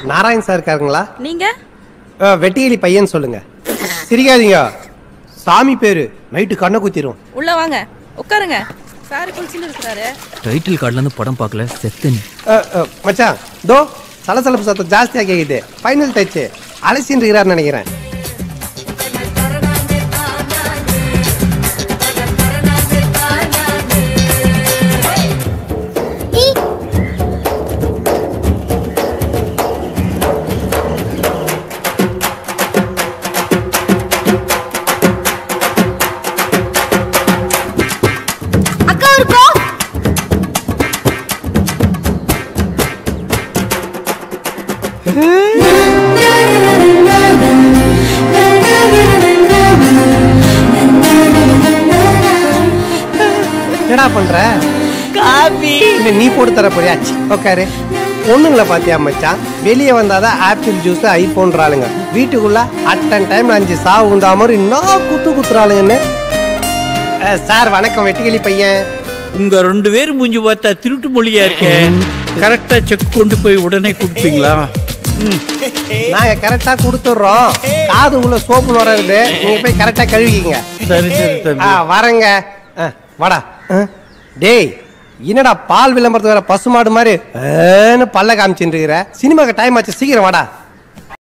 Narayan sir இருக்காருங்களா நீங்க அஹ், வெட்டியலி பையன் சொல்லுங்க சிரிக்காதீங்க சாமி பேரு நைட்டு கண்ணை குத்திரும் உள்ள வாங்க உட்காருங்க சாரி குளிச்சுன்னு இருக்கிறாரு டைட்டில் கார்டுல இருந்து படம் பார்க்கல செத்தன் அஹ், அஹ், மச்சான் தோ சலசலப்பு சத்தம் ஜாஸ்தியா கேக்குது ஃபைனல் டச் அலசின்னு இருக்கிறாருன்னு நினைக்கிறேன் அக்கா ஒரு கோ என்னடா பண்ற காபி இல்ல நீ போட்டு தர போறியா சி, உக்காரு பொண்ணுங்களை பாத்தியா மச்சான் வெளியே வந்தாதான் ஆப்பிள் ஜூஸ் ஐபோன்றாளுங்க வீட்டுக்குள்ள அட்டன் டைம்ல அஞ்சு சாவு உண்டா மாதிரி இன்னும் குத்து குத்துறாளுங்கன்னு அஹ், சார் வணக்கம் வெட்டிக்கிளி பையன் உங்க ரெண்டு பேரும் மூஞ்சி பார்த்தா திருட்டு மொழியா இருக்க கரெக்டா செக் கொண்டு போய் உடனே கொடுப்பீங்களா ம், நாங்க கரெக்டா கொடுத்துடுறோம் காது உள்ள சோப்பு நுர இருந்து நீங்க போய் கரெக்டா கழுவிக்கிங்க சரி சரி தம்பி ஆ வரேங்க ஆ, வாடா ஆ, டேய் என்னடா பால் விளம்பரத்து வேற பசுமாடு மாதிரி ஏன்னு பல்ல காமிச்சுட்டு இருக்கிற சினிமாக்கு டைம் ஆச்சு சீக்கிரம் வாடா